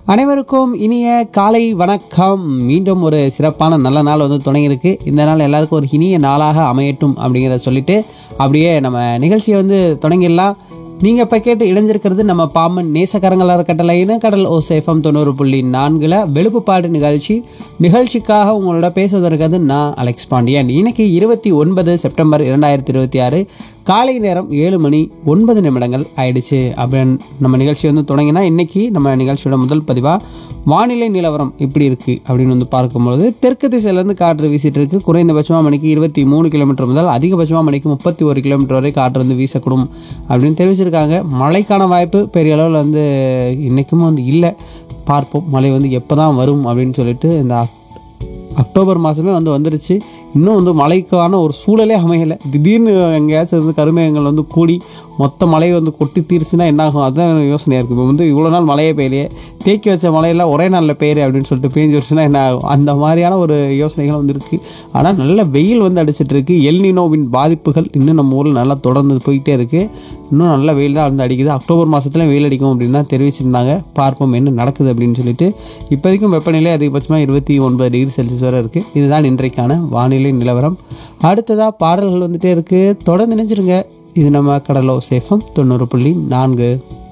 அனைவருக்கும் இனிய காலை வணக்கம் மீண்டும் ஒரு சிறப்பான நல்ல நாள் வந்து தொடங்கியிருக்கு இந்த நாள் எல்லாருக்கும் ஒரு இனிய நாளாக அமையட்டும் அப்படிங்கிறத சொல்லிட்டு அப்படியே நம்ம நிகழ்ச்சியை வந்து தொடங்கிடலாம் நீங்கள் இப்போ கேட்டு இணைஞ்சிருக்கிறது நம்ம பாம்பன் நேசக்கரங்களார் கட்டளையின கடல் ஓசேஃபம் தொண்ணூறு புள்ளி நான்கில் வெளுப்புப்பாடு நிகழ்ச்சி நிகழ்ச்சிக்காக உங்களோட பேசுவதற்காது நான் அலெக்ஸ் பாண்டியன் இன்னைக்கு இருபத்தி ஒன்பது செப்டம்பர் இரண்டாயிரத்தி இருபத்தி ஆறு காலை நேரம் ஏழு மணி ஒன்பது நிமிடங்கள் ஆயிடுச்சு அப்படின்னு நம்ம நிகழ்ச்சி வந்து தொடங்கினா இன்னைக்கு நம்ம நிகழ்ச்சியோட முதல் பதிவாக வானிலை நிலவரம் எப்படி இருக்கு அப்படின்னு வந்து பார்க்கும்பொழுது தெற்கு திசையிலேருந்து காற்று வீசிட்டு இருக்கு குறைந்தபட்சமாக மணிக்கு இருபத்தி மூணு கிலோமீட்டர் முதல் அதிகபட்சமாக மணிக்கு முப்பத்தி ஒரு கிலோமீட்டர் வரை காற்று வந்து வீசக்கூடும் அப்படின்னு தெரிவிச்சிருக்காங்க மழைக்கான வாய்ப்பு பெரிய அளவில் வந்து இன்றைக்கும் வந்து இல்லை பார்ப்போம் மழை வந்து எப்போ தான் வரும் அப்படின்னு சொல்லிட்டு இந்த அக்- அக்டோபர் மாதமே வந்து வந்துருச்சு இன்னும் வந்து மழைக்கான ஒரு சூழலே அமையலை திடீர்னு எங்கேயாச்சும் வந்து கருமேகங்கள் வந்து கூடி மொத்த மழை வந்து கொட்டி தீர்ச்சுன்னா என்ன ஆகும் அதுதான் எனக்கு யோசனையாக இருக்குது இப்போ வந்து இவ்வளோ நாள் மழையே பெய்யலையே தேக்கி வச்ச மழையெல்லாம் ஒரே நாளில் பெய்யுது அப்படின்னு சொல்லிட்டு பேஞ்சு வச்சுன்னா என்ன ஆகும் அந்த மாதிரியான ஒரு யோசனைகள் வந்து இருக்குது ஆனால் நல்ல வெயில் வந்து அடிச்சிட்டு இருக்கு எல்னினோவின் பாதிப்புகள் இன்னும் நம்ம ஊரில் நல்லா தொடர்ந்து போயிட்டே இருக்குது இன்னும் நல்ல வெயில் தான் வந்து அடிக்குது அக்டோபர் மாதத்துல வெயில் அடிக்கும் அப்படின்னு தான் தெரிவிச்சிருந்தாங்க பார்ப்போம் என்ன நடக்குது அப்படின்னு சொல்லிட்டு இப்போதைக்கும் வெப்பநிலை அதிகபட்சமாக இருபத்தி ஒன்பது டிகிரி செல்சியஸ் வரை இருக்குது இதுதான் இன்றைக்கான வானிலை நிலவரம் அடுத்ததாக பாடல்கள் வந்துட்டே இருக்குது தொடர்ந்து நினைச்சிருங்க இது நம்ம கடலோ சேஃபம் தொண்ணூறு புள்ளி நான்கு